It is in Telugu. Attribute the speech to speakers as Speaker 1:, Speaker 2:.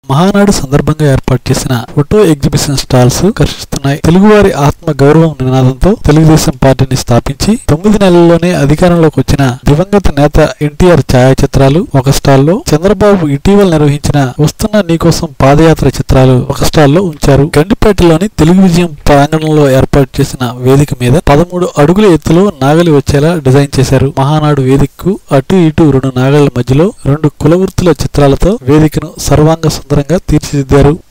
Speaker 1: మహానాడు సందర్భంగా ఏర్పాటు చేసిన ఫోటో ఎగ్జిబిషన్ స్టాల్స్ కర్షిస్తున్నాయి తెలుగువారి ఆత్మ గౌరవం నినాదంతో తెలుగుదేశం పార్టీని స్థాపించి తొమ్మిది నెలల్లోనే అధికారంలోకి వచ్చిన దివంగత నేత ఎన్టీఆర్ ఛాయాచిత్రాలు ఒక స్టాల్లో చంద్రబాబు ఇటీవల నిర్వహించిన వస్తున్న నీకోసం పాదయాత్ర చిత్రాలు ఒక స్టాల్లో ఉంచారు గండిపేటలోని తెలుగు విజయం ప్రాంగణంలో ఏర్పాటు చేసిన వేదిక మీద పదమూడు అడుగుల ఎత్తులో నాగలి వచ్చేలా డిజైన్ చేశారు మహానాడు వేదికకు అటు ఇటు రెండు నాగళ్ల మధ్యలో రెండు కులవృత్తుల చిత్రాలతో వేదికను సర్వాంగ సుందరంగా తీర్చిదిద్దారు